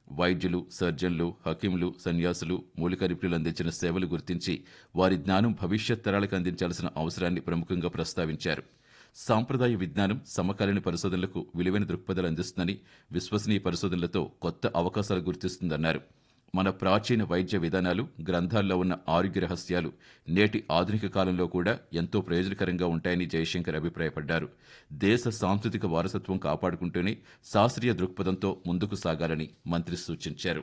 వైద్యులు సర్జన్లు హకీంలు సన్యాసులు మూలిక నిపుణులు అందించిన సేవలు గుర్తించి వారి జ్ఞానం భవిష్యత్ తరాలకు అందించాల్సిన అవసరాన్ని ప్రముఖంగా ప్రస్తావించారు సాంప్రదాయ విజ్ఞానం సమకాలీన పరిశోధనలకు విలువైన దృక్పథాలు అందిస్తుందని విశ్వసనీయ పరిశోధనలతో కొత్త అవకాశాలు గుర్తిస్తుందన్నారు మన ప్రాచీన వైద్య విధానాలు గ్రంథాల్లో ఉన్న ఆరోగ్య రహస్యాలు నేటి ఆధునిక కాలంలో కూడా ఎంతో ప్రయోజనకరంగా ఉంటాయని జయశంకర్ అభిప్రాయపడ్డారు దేశ సాంస్కృతిక వారసత్వం కాపాడుకుంటూనే శాస్త్రీయ దృక్పథంతో ముందుకు సాగాలని మంత్రి సూచించారు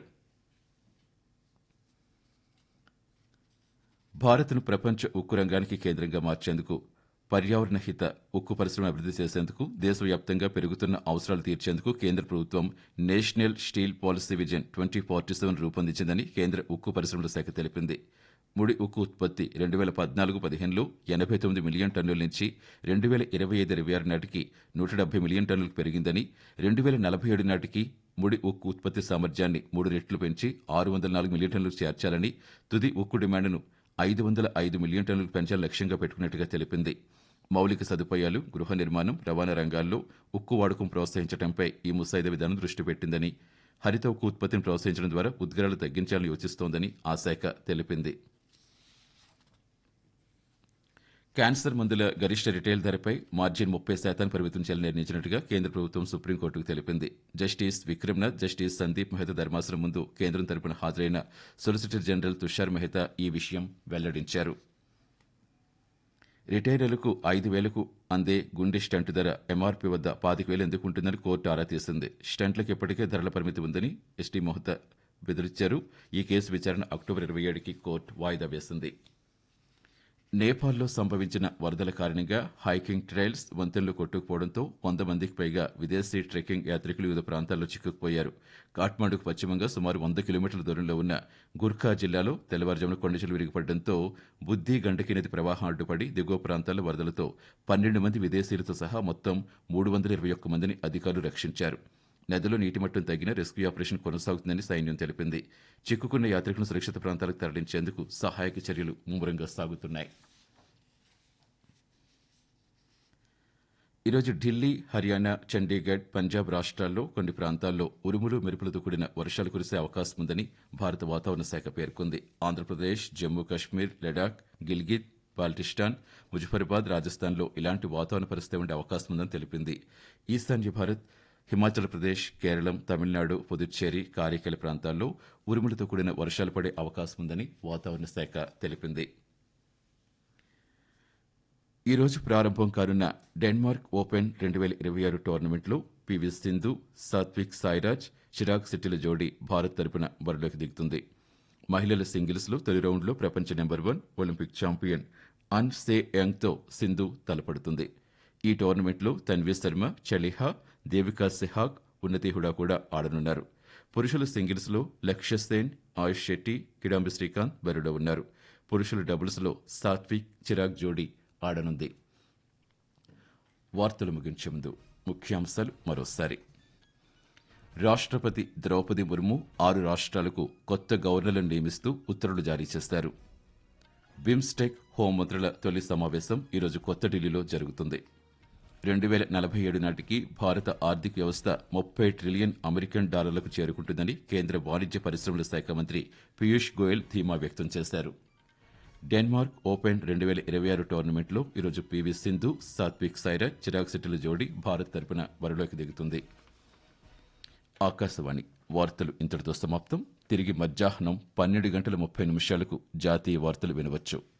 భారత్ను ప్రపంచ ఉక్కు రంగానికి కేంద్రంగా మార్చేందుకు పర్యావరణ హిత ఉక్కు పరిశ్రమ అభివృద్ధి చేసేందుకు దేశవ్యాప్తంగా పెరుగుతున్న అవసరాలు తీర్చేందుకు కేంద్ర ప్రభుత్వం national steel policy vision twenty forty seven రూపొందించిందని కేంద్ర ఉక్కు పరిశ్రమల శాఖ తెలిపింది ముడి ఉక్కు ఉత్పత్తి రెండు వేల పద్నాలుగు పదిహేనులో ఎనభై తొమ్మిది మిలియన్ టన్నుల నుంచి రెండు వేల ఇరవై ఐదు ఇరవై ఆరు నాటికి నూట డెబ్బై మిలియన్ టన్నులకు పెరిగిందని రెండు వేల నలభై ఏడు నాటికి ముడి ఉక్కు ఉత్పత్తి సామర్థ్యాన్ని మూడు రెట్లు పెంచి ఆరు వందల నాలుగు మిలియన్ టన్నులకు చేర్చాలని తుది ఉక్కు డిమాండ్ను ఐదు వందల ఐదు మిలియన్ టన్నులకు పెంచాలని లక్ష్యంగా పెట్టుకున్నట్టుగా తెలిపింది మౌలిక సదుపాయాలు గృహ నిర్మాణం రవాణా రంగాల్లో ఉక్కు వాడకం ప్రోత్సహించడంపై ఈ ముసాయిదా విధానం దృష్టి పెట్టిందని హరిత ఉక్కు ఉత్పత్తిని ప్రోత్సహించడం ద్వారా ఉద్గారాలు తగ్గించాలని యోచిస్తోందని ఆ శాఖ తెలిపింది క్యాన్సర్ మందుల గరిష్ట రిటైల్ ధరపై మార్జిన్ ముప్పై శాతాన్ని పరిమితం చేయాలని నిర్ణయించినట్టుగా కేంద్ర ప్రభుత్వం సుప్రీంకోర్టుకు తెలిపింది జస్టిస్ విక్రమ్నాథ్ జస్టిస్ సందీప్ మెహతా ధర్మాసనం ముందు కేంద్రం తరపున హాజరైన సొలిసిటర్ జనరల్ తుషార్ మెహతా ఈ విషయం వెల్లడించారు రిటైర్లకు ఐదు వేలకు అందే గుండె స్టంట్ ధర ఎంఆర్పీ వద్ద పాతిక వేలు ఎందుకు ఉంటుందని కోర్టు ఆరా తీసింది స్టంట్లకు ఇప్పటికే ధరల పరిమితి ఉందని ఎస్టీ మొహతా బెదిరించారు ఈ కేసు విచారణ అక్టోబర్ ఇరవై ఏడుకి కోర్టు వాయిదా వేసింది నేపాల్లో సంభవించిన వరదల కారణంగా హైకింగ్ ట్రైల్స్ వంతెనలు కొట్టుకుపోవడంతో వంద మందికి పైగా విదేశీ ట్రెక్కింగ్ యాత్రికులు వివిధ ప్రాంతాల్లో చిక్కుకుపోయారు కాఠ్మాండుకు పశ్చిమంగా సుమారు వంద కిలోమీటర్ల దూరంలో ఉన్న గుర్ఖా జిల్లాలో తెల్లవారుజామున కొండచెలు విరిగిపడడంతో బుద్ధి గండకి నది ప్రవాహం అడ్డుపడి దిగువ ప్రాంతాల్లో వరదలతో పన్నెండు మంది విదేశీయులతో సహా మొత్తం మూడు వందల ఇరవై ఒక్క మందిని అధికారులు రక్షించారు నదిలో నీటి మట్టం తగ్గిన రెస్క్యూ ఆపరేషన్ కొనసాగుతుందని సైన్యం తెలిపింది చిక్కుకున్న యాత్రికులను సురక్షిత ప్రాంతాలకు తరలించేందుకు సహాయక చర్యలు ముమ్మరంగా సాగుతున్నాయి ఈరోజు ఢిల్లీ హర్యానా చండీగఢ్ పంజాబ్ రాష్ట్రాల్లో కొన్ని ప్రాంతాల్లో ఉరుములు మెరుపులతో కూడిన వర్షాలు కురిసే అవకాశం ఉందని భారత వాతావరణ శాఖ పేర్కొంది ఆంధ్రప్రదేశ్ జమ్మూ కాశ్మీర్ లడాక్ గిల్గిత్ బాల్టిస్టాన్ ముజఫరాబాద్ రాజస్థాన్లో ఇలాంటి వాతావరణ పరిస్థితి ఉండే అవకాశం ఉందని తెలిపింది ఈశాన్య భారత్ హిమాచల్ ప్రదేశ్ కేరళం తమిళనాడు పుదుచ్చేరి కారైకల ప్రాంతాల్లో ఉరుములతో కూడిన వర్షాలు పడే అవకాశం ఉందని వాతావరణ శాఖ తెలిపింది ఈ రోజు ప్రారంభం కానున్న డెన్మార్క్ ఓపెన్ రెండు వేల ఇరవై ఆరు టోర్నమెంట్లో పివి సింధు సాత్విక్ సాయిరాజ్ చిరాగ్ శెట్టిల జోడీ భారత్ తరపున బరిలోకి దిగుతుంది మహిళల సింగిల్స్లో తొలి రౌండ్లో ప్రపంచ number one olympic champion An Se యంగ్తో సింధు తలపడుతుంది ఈ టోర్నమెంట్లో తన్వీ శర్మ చలిహా దేవికా సెహాగ్ ఉన్నతి హుడా కూడా ఆడనున్నారు పురుషుల సింగిల్స్లో లక్ష్య సేన్ ఆయుష్ శెట్టి కిడాంబి శ్రీకాంత్ బరిలో ఉన్నారు పురుషుల డబుల్స్లో సాత్విక్ చిరాగ్ జోడీ ఆడనుంది వార్తలు ముగించే ముందు ముఖ్యాంశాలు మరోసారి రాష్ట్రపతి ద్రౌపది ముర్ము ఆరు రాష్ట్రాలకు కొత్త గవర్నర్లను నియమిస్తూ ఉత్తర్వులు జారీ చేశారు బిమ్స్టెక్ హోంమంత్రుల తొలి సమావేశం ఈరోజు కొత్త ఢిల్లీలో జరుగుతుంది రెండు వేల నలభై ఏడు నాటికి భారత ఆర్థిక వ్యవస్థ ముప్పై ట్రిలియన్ అమెరికన్ డాలర్లకు చేరుకుంటుందని కేంద్ర వాణిజ్య పరిశ్రమల శాఖ మంత్రి పీయూష్ గోయల్ ధీమా వ్యక్తం చేశారు డెన్మార్క్ ఓపెన్ రెండు వేల ఇరవై ఆరు టోర్నమెంట్లో ఈరోజు పీవీ సింధు సాత్విక్ సైరాజ్ చిరాగ్ శెట్టిల జోడీ భారత్ తరపున బరిలోకి దిగుతుంది ఆకాశవాణి వార్తలు ఇంతటితో సమాప్తం తిరిగి మధ్యాహ్నం పన్నెండు గంటల ముప్పై నిమిషాలకు జాతీయ వార్తలు వినవచ్చు